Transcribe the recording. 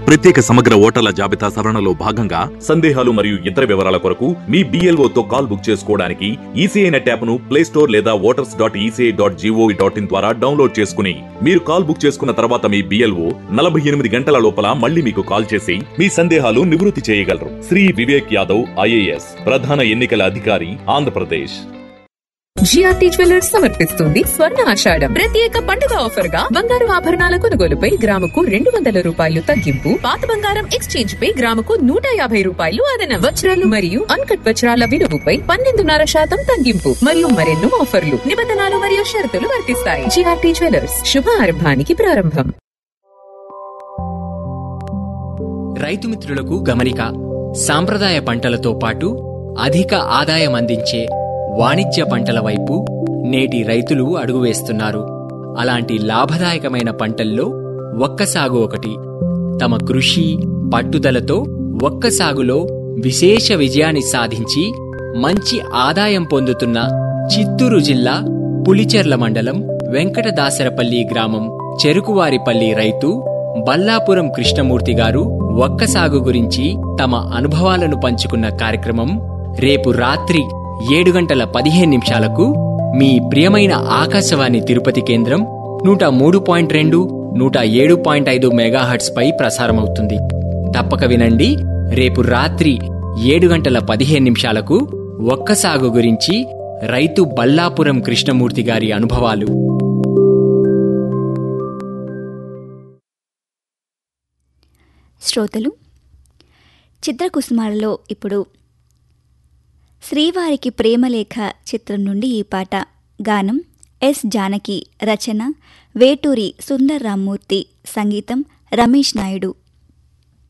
ప్రత్యేక సమగ్ర ఓటర్ల జాబితా సవరణలో భాగంగా సందేహాలు మరియు ఇతర వివరాల కొరకు మీ BLO తో కాల్ బుక్ చేసుకోవడానికి ఈసీఐ నెట్ యాప్ ను ప్లే స్టోర్ లేదా voters dot ECI dot GOV dot in ద్వారా డౌన్లోడ్ చేసుకుని మీరు కాల్ బుక్ చేసుకున్న తర్వాత మీ బిఎల్ఓ నలభై ఎనిమిది గంటల లోపల మళ్ళీ మీకు కాల్ చేసి మీ సందేహాలు నివృత్తి చేయగలరు శ్రీ వివేక్ యాదవ్ ఐఏఎస్ ప్రధాన ఎన్నికల అధికారి ఆంధ్రప్రదేశ్ జిఆర్టీ జ్యువెలర్స్ సమర్పిస్తుంది స్వర్ణ ఆషాఢం ప్రత్యేక పండుగ ఆఫర్ గా బంగారు ఆభరణాల కొనుగోలుపై గ్రాముకు రెండు వందల రూపాయలు తగ్గింపు పాత బంగారం ఎక్స్చేంజ్ పై గ్రాముకు నూట యాభై రూపాయలు అదనం వజ్రాలు మరియు అన్కట్ వజ్రాల విలువపై పన్నెండున్నర శాతం తగ్గింపు మరియు మరెన్నో ఆఫర్లు నిబంధనలు మరియు షరతులు వర్తిస్తాయి జిఆర్టీ జ్యువెలర్స్ శుభ ఆరంభానికి ప్రారంభం రైతు మిత్రులకు గమనిక సాంప్రదాయ పంటలతో పాటు అధిక ఆదాయం అందించే వాణిజ్య పంటల వైపు నేటి రైతులు అడుగువేస్తున్నారు అలాంటి లాభదాయకమైన పంటల్లో ఒక్క సాగు ఒకటి తమ కృషి పట్టుదలతో ఒక్క సాగులో విశేష విజయాన్ని సాధించి మంచి ఆదాయం పొందుతున్న చిత్తూరు జిల్లా పులిచెర్ల మండలం వెంకటదాసరపల్లి గ్రామం చెరుకువారిపల్లి రైతు బల్లాపురం కృష్ణమూర్తి గారు ఒక్క సాగు గురించి తమ అనుభవాలను పంచుకున్న కార్యక్రమం రేపు రాత్రి ఏడు గంటల పదిహేను నిమిషాలకు మీ ప్రియమైన ఆకాశవాణి తిరుపతి కేంద్రం నూట మూడు పాయింట్ రెండు నూట ఏడు పాయింట్ ఐదు మెగాహర్ట్స్ పై ప్రసారమవుతుంది తప్పక వినండి రేపు రాత్రి ఏడు గంటల పదిహేను నిమిషాలకు ఒక్క సాగు గురించి రైతు బల్లాపురం కృష్ణమూర్తి గారి అనుభవాలు శ్రోతలు చిత్రకుసుమాలలో ఇప్పుడు శ్రీవారికి ప్రేమలేఖ చిత్రం నుండి ఈ పాట గానం ఎస్ జానకి రచన వేటూరి సుందర్ రామ్మూర్తి సంగీతం రమేష్ నాయుడు